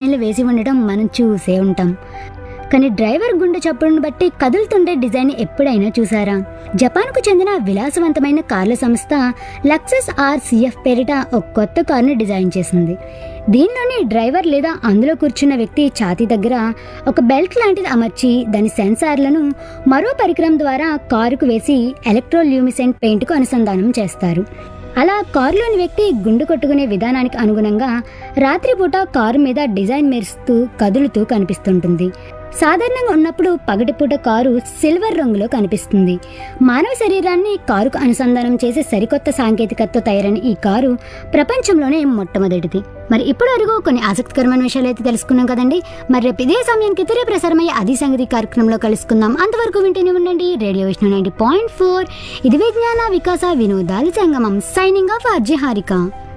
డిజైన్లు వేసి ఉండటం మనం చూసే ఉంటాం కానీ డ్రైవర్ గుండె చప్పుడును బట్టి కదులుతుండే డిజైన్ ఎప్పుడైనా చూసారా జపాన్కు చెందిన విలాసవంతమైన కార్ల సంస్థ లక్సస్ ఆర్ సిఎఫ్ పేరిట ఒక కొత్త కారును డిజైన్ చేసింది దీనిలోని డ్రైవర్ లేదా అందులో కూర్చున్న వ్యక్తి ఛాతీ దగ్గర ఒక బెల్ట్ లాంటిది అమర్చి దాని సెన్సార్లను మరో పరికరం ద్వారా కారుకు వేసి ఎలక్ట్రోల్యూమిసెంట్ పెయింట్కు అనుసంధానం చేస్తారు అలా కారులోని వ్యక్తి గుండు కొట్టుకునే విధానానికి అనుగుణంగా రాత్రిపూట కారు మీద డిజైన్ మెరుస్తూ కదులుతూ కనిపిస్తుంటుంది సాధారణంగా ఉన్నప్పుడు పగటిపూట కారు సిల్వర్ రంగులో కనిపిస్తుంది మానవ శరీరాన్ని కారుకు అనుసంధానం చేసే సరికొత్త సాంకేతికతతో తయారైన ఈ కారు ప్రపంచంలోనే మొట్టమొదటిది మరి ఇప్పుడు అడుగు కొన్ని ఆసక్తికరమైన విషయాలు అయితే తెలుసుకున్నాం కదండి మరి రేపు ఇదే సమయానికి తిరిగి ప్రసారమయ్యే అది సంగతి కార్యక్రమంలో కలుసుకుందాం అంతవరకు వింటూనే ఉండండి radio Vishnu ninety point four ఇది విజ్ఞాన వికాస వినోదాల సంగమం సైనింగ్ ఆఫ్ అర్జీ హారిక